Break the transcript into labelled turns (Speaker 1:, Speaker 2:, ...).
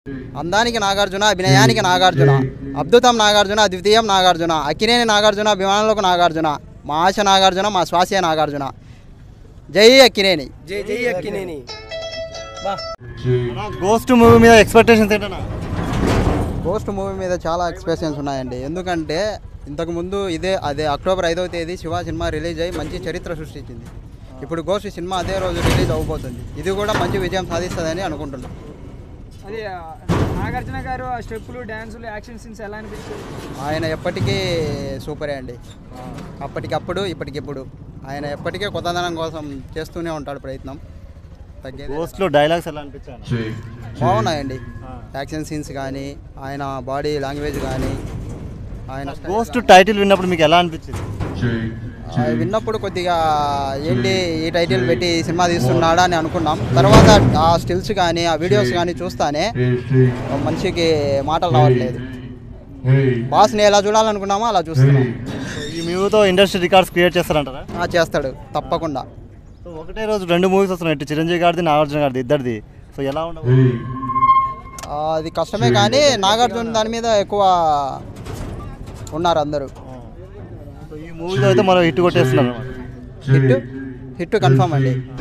Speaker 1: అందానికి నాగార్జున అభినయానికి నాగార్జున అద్భుతం నాగార్జున అద్వితీయం నాగార్జున అక్కినేని నాగార్జున అభిమానులకు నాగార్జున మా ఆశ నాగార్జున మా శ్వాసే నాగార్జున జై అక్కినేని
Speaker 2: జై జై అక్కినేని బా
Speaker 3: గోస్ట్ మూవీ మీద ఎక్స్పెక్టేషన్స్ ఏంటన్నా
Speaker 1: గోస్ట్ మూవీ మీద చాలా ఎక్స్ప్రెషన్స్ ఉన్నాయండి ఎందుకంటే ఇంతకుముందు ఇదే అదే అక్టోబర్ ఐదవ తేదీ శివ సినిమా రిలీజ్ అయ్యి మంచి చరిత్ర సృష్టించింది ఇప్పుడు గోస్ట్ సినిమా అదే రోజు రిలీజ్ అవ్వబోతుంది ఇది కూడా మంచి విజయం సాధిస్తుందని అనుకుంటున్నాం
Speaker 4: అది ఆ, నాగార్జున గారు ఆ స్టెప్పులు డ్యాన్సులు యాక్షన్ సీన్స్ ఎలా అనిపించాయి
Speaker 1: ఆయన ఎప్పటికీ సూపరే అండి అప్పటికప్పుడు ఇప్పటికిప్పుడు ఆయన ఎప్పటికీ కొత్తదనం కోసం చేస్తూనే ఉంటాడు ప్రయత్నం తగ్గేది
Speaker 3: గోస్ట్లో డైలాగ్స్ ఎలా అనిపించాను
Speaker 1: బాగున్నాయండి యాక్షన్ సీన్స్ కానీ ఆయన బాడీ లాంగ్వేజ్ కానీ ఆయన
Speaker 3: గోస్ట్ టైటిల్ విన్నప్పుడు మీకు ఎలా అనిపించింది
Speaker 1: ఆ, విన్నప్పుడు కొద్దిగా ఏంటి ఈ టైటిల్ పెట్టి ఈ సినిమా తీస్తున్నాడా అని అనుకున్నాం తర్వాత ఆ స్టిల్స్ కానీ ఆ వీడియోస్ కానీ చూస్తానే మనిషికి మాటలు రావట్లేదు బాస్ని ఎలా చూడాలనుకున్నామో అలా చూస్తున్నాం
Speaker 3: సో ఈ మూవీతో ఇండస్ట్రీ రికార్డ్స్ క్రియేట్ చేస్తారంటారా
Speaker 1: ఆ, చేస్తాడు తప్పకుండా
Speaker 3: సో ఒకటే రోజు రెండు మూవీస్ వస్తున్నాయి ఇటు చిరంజీవి గారిది నాగార్జున గారిది ఇద్దరిది సో ఎలా ఉండవు
Speaker 1: ఆ, అది కష్టమే కానీ నాగార్జున దాని మీద ఎక్కువ ఉన్నారు అందరూ
Speaker 3: సో ఈ మూవీలో అయితే మనం హిట్ కొట్టేస్తున్నారు
Speaker 1: హిట్ హిట్ కన్ఫర్మ్ అండి